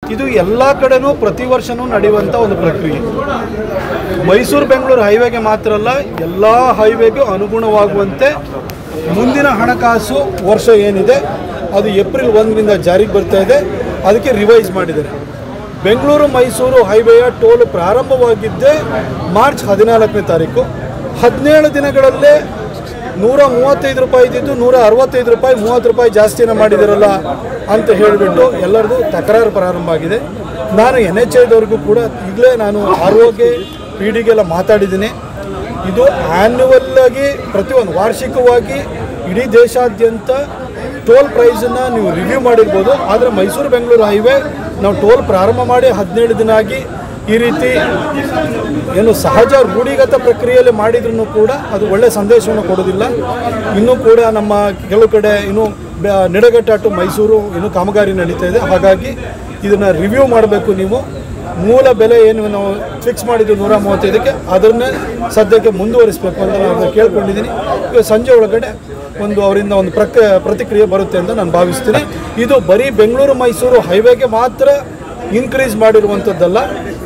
ಇದು ಎಲ್ಲ ಕಡೆನೂ ಪ್ರತಿ ವರ್ಷವೂ ನಡೆಯುವಂಥ ಒಂದು ಪ್ರಕ್ರಿಯೆ ಮೈಸೂರು ಬೆಂಗಳೂರು ಹೈವೇಗೆ ಮಾತ್ರ ಅಲ್ಲ ಎಲ್ಲ ಹೈವೇಗೂ ಅನುಗುಣವಾಗುವಂತೆ ಮುಂದಿನ ಹಣಕಾಸು ವರ್ಷ ಏನಿದೆ ಅದು ಏಪ್ರಿಲ್ ಒಂದರಿಂದ ಜಾರಿಗೆ ಬರ್ತಾ ಇದೆ ಅದಕ್ಕೆ ರಿವೈಸ್ ಮಾಡಿದ್ದಾರೆ ಬೆಂಗಳೂರು ಮೈಸೂರು ಹೈವೇಯ ಟೋಲ್ ಪ್ರಾರಂಭವಾಗಿದ್ದೇ ಮಾರ್ಚ್ ಹದಿನಾಲ್ಕನೇ ತಾರೀಕು ಹದಿನೇಳು ದಿನಗಳಲ್ಲೇ ನೂರ ಮೂವತ್ತೈದು ರೂಪಾಯಿ ಇದ್ದಿದ್ದು ನೂರ ಅರವತ್ತೈದು ರೂಪಾಯಿ ಮೂವತ್ತು ರೂಪಾಯಿ ಜಾಸ್ತಿನ ಮಾಡಿದಿರಲ್ಲ ಅಂತ ಹೇಳಿಬಿಟ್ಟು ಎಲ್ಲರದು ತಕರಾರು ಪ್ರಾರಂಭ ಆಗಿದೆ ನಾನು ಎನ್ ಎಚ್ ಐದವ್ರಿಗೂ ಕೂಡ ಈಗಲೇ ನಾನು ಆರ್ ಒಗೆ ಪಿ ಡಿಗೆಲ್ಲ ಮಾತಾಡಿದ್ದೀನಿ ಇದು ಆ್ಯನ್ಯುವಲ್ ಆಗಿ ಪ್ರತಿಯೊಂದು ವಾರ್ಷಿಕವಾಗಿ ಇಡೀ ದೇಶಾದ್ಯಂತ ಟೋಲ್ ಪ್ರೈಸನ್ನು ನೀವು ರಿವ್ಯೂ ಮಾಡಿರ್ಬೋದು ಆದರೆ ಮೈಸೂರು ಬೆಂಗಳೂರು ಹೈವೇ ನಾವು ಟೋಲ್ ಪ್ರಾರಂಭ ಮಾಡಿ ಹದಿನೇಳು ದಿನ ಆಗಿ ಈ ರೀತಿ ಏನು ಸಹಜ ರೂಢಿಗತ ಪ್ರಕ್ರಿಯೆಯಲ್ಲಿ ಮಾಡಿದ್ರೂ ಕೂಡ ಅದು ಒಳ್ಳೆಯ ಸಂದೇಶವನ್ನು ಕೊಡೋದಿಲ್ಲ ಇನ್ನೂ ಕೂಡ ನಮ್ಮ ಕೆಲವು ಕಡೆ ಇನ್ನೂ ಬ- ನಿಡಘಟ್ಟ ಟು ಮೈಸೂರು ಇನ್ನೂ ಕಾಮಗಾರಿ ನಡೀತಾ ಇದೆ ಹಾಗಾಗಿ ಇದನ್ನು ರಿವ್ಯೂ ಮಾಡಬೇಕು ನೀವು ಮೂಲ ಬೆಲೆ ಏನು ನಾವು ಫಿಕ್ಸ್ ಮಾಡಿದ್ದು ನೂರ ಮೂವತ್ತೈದಕ್ಕೆ ಅದನ್ನೇ ಸದ್ಯಕ್ಕೆ ಮುಂದುವರಿಸಬೇಕು ಅಂತ ನಾನು ಕೇಳ್ಕೊಂಡಿದ್ದೀನಿ ಈಗ ಸಂಜೆ ಒಳಗಡೆ ಒಂದು ಅವರಿಂದ ಒಂದು ಪ್ರಕ್ ಪ್ರತಿಕ್ರಿಯೆ ಬರುತ್ತೆ ಅಂತ ನಾನು ಭಾವಿಸ್ತೀನಿ ಇದು ಬರೀ ಬೆಂಗಳೂರು ಮೈಸೂರು ಹೈವೇಗೆ ಮಾತ್ರ ಇನ್ಕ್ರೀಸ್ ಮಾಡಿರುವಂಥದ್ದಲ್ಲ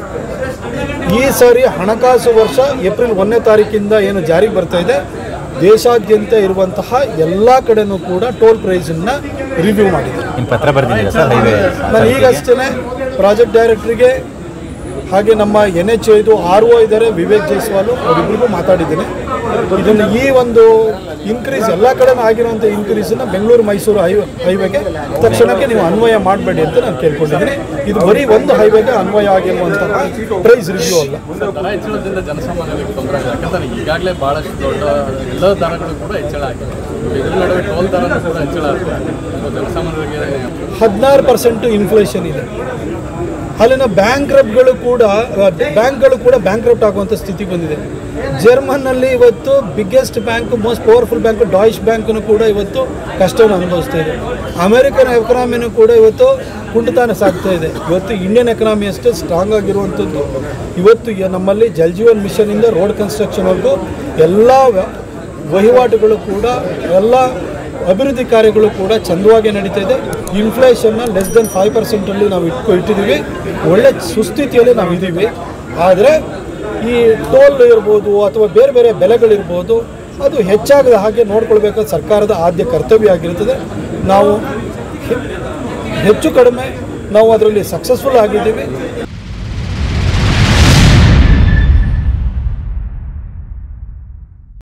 ಈ ಸಾರಿ ಹಣಕಾಸು ವರ್ಷ ಏಪ್ರಿಲ್ ಒಂದನೇ ತಾರೀಕಿಂದ ಏನು ಜಾರಿಗೆ ಬರ್ತಾ ಇದೆ ದೇಶಾದ್ಯಂತ ಇರುವಂತಹ ಎಲ್ಲ ಕಡೆನೂ ಕೂಡ ಟೋಲ್ ಪ್ರೈಸನ್ನು ರಿವ್ಯೂ ಮಾಡಿದೆ ನಿಮ್ಮ ಪತ್ರ ಬರ್ದಿದ್ದೀರಾ ಸರ್ ಹೈವೇ ನಾನು ಈಗಷ್ಟೇ ಪ್ರಾಜೆಕ್ಟ್ ಡೈರೆಕ್ಟ್ರಿಗೆ ಹಾಗೆ ನಮ್ಮ ಎನ್ ಎಚ್ ಐದು ಆರ್ ಒ ಇದ್ದಾರೆ ವಿವೇಕ್ ಜೈಸ್ವಾಲ್ ಅವರಿಬ್ಬರಿಗೂ ಮಾತಾಡಿದ್ದೀನಿ ಇದನ್ನು ಈ ಒಂದು ಇನ್ಕ್ರೀಸ್ ಎಲ್ಲ ಕಡೆ ಆಗಿರುವಂಥ ಇನ್ಕ್ರೀಸನ್ನು ಬೆಂಗಳೂರು ಮೈಸೂರು ಹೈವೇ ಹೈವೇಗೆ ತಕ್ಷಣಕ್ಕೆ ನೀವು ಅನ್ವಯ ಮಾಡಬೇಡಿ ಅಂತ ನಾನು ಕೇಳ್ಕೊಂಡಿದ್ದೀನಿ ಇದು ಬರೀ ಒಂದು ಹೈವೇಗೆ ಅನ್ವಯ ಆಗಿರುವಂತಹ ಪ್ರೈಸ್ ರಿವ್ಯೂ ಅಲ್ಲ ದರ ಹೆಚ್ಚಳದಿಂದ ಜನಸಾಮಾನ್ಯರಿಗೆ ತೊಂದರೆ ಆಗಿದೆ ಯಾಕಂದ್ರೆ ಈಗಾಗಲೇ ಭಾಳಷ್ಟು ದೊಡ್ಡ ಎಲ್ಲ ದರಗಳು ಕೂಡ ಹೆಚ್ಚಳ ಆಗಿದೆ ಇದ್ರ ನಡುವೆ ಟೋಲ್ ದರನೂ ಕೂಡ ಹೆಚ್ಚಳ ಆಗಿದೆ ಸೊ ಜನಸಾಮಾನ್ಯರಿಗೆ ಹದಿನಾರು ಪರ್ಸೆಂಟ್ ಇನ್ಫ್ಲೇಷನ್ ಇದೆ ಅಲ್ಲಿನ ಬ್ಯಾಂಕ್ರಪ್ಗಳು ಕೂಡ ಬ್ಯಾಂಕ್ಗಳು ಕೂಡ ಬ್ಯಾಂಕ್ರಪ್ಟ್ ಆಗುವಂಥ ಸ್ಥಿತಿ ಬಂದಿದೆ ಜರ್ಮನ್ನಲ್ಲಿ ಇವತ್ತು biggest bank most powerful bank Deutsche ಬ್ಯಾಂಕ್ನು ಕೂಡ ಇವತ್ತು ಕಷ್ಟವನ್ನು ಅನುಭವಿಸ್ತಾ ಇದೆ ಅಮೆರಿಕನ್ ಎಕನಾಮಿನೂ ಕೂಡ ಇವತ್ತು ಕುಂಟುತಾನೆ ಸಾಗ್ತಾ ಇದೆ ಇವತ್ತು ಇಂಡಿಯನ್ ಎಕನಾಮಿ ಅಷ್ಟೇ ಸ್ಟ್ರಾಂಗ್ ಆಗಿರುವಂಥದ್ದು ಇವತ್ತು ಯ- ನಮ್ಮಲ್ಲಿ ಜಲ್ ಜೀವನ್ ಮಿಷನಿಂದ ರೋಡ್ ಕನ್ಸ್ಟ್ರಕ್ಷನ್ವರೆಗೂ ಎಲ್ಲ ವ್ಯ- ವಹಿವಾಟುಗಳು ಕೂಡ ಎಲ್ಲ ಅಭಿವೃದ್ಧಿ ಕಾರ್ಯಗಳು ಕೂಡ ಚಂದವಾಗಿ ನಡೀತಾ ಇದೆ ಇನ್ಫ್ಲೇಷನ್ನ ಲೆಸ್ ದೆನ್ ಫೈವ್ ಪರ್ಸೆಂಟಲ್ಲಿ ನಾವು ಇಟ್ಕೊ ಇಟ್ಟಿದ್ದೀವಿ ಒಳ್ಳೆ ಸುಸ್ಥಿತಿಯಲ್ಲಿ ನಾವು ಇದ್ದೀವಿ ಆದರೆ ಈ ಟೋಲ್ ಇರ್ಬೋದು ಅಥವಾ ಬೇರೆ ಬೇರೆ ಬೆಲೆಗಳಿರ್ಬೋದು ಅದು ಹೆಚ್ಚಾಗದ ಹಾಗೆ ನೋಡ್ಕೊಳ್ಬೇಕಾದ ಸರ್ಕಾರದ ಆದ್ಯ ಕರ್ತವ್ಯ ಆಗಿರ್ತದೆ ನಾವು ಹೆ- ಹೆಚ್ಚು ಕಡಿಮೆ ನಾವು ಅದರಲ್ಲಿ ಸಕ್ಸಸ್ಫುಲ್ ಆಗಿದ್ದೀವಿ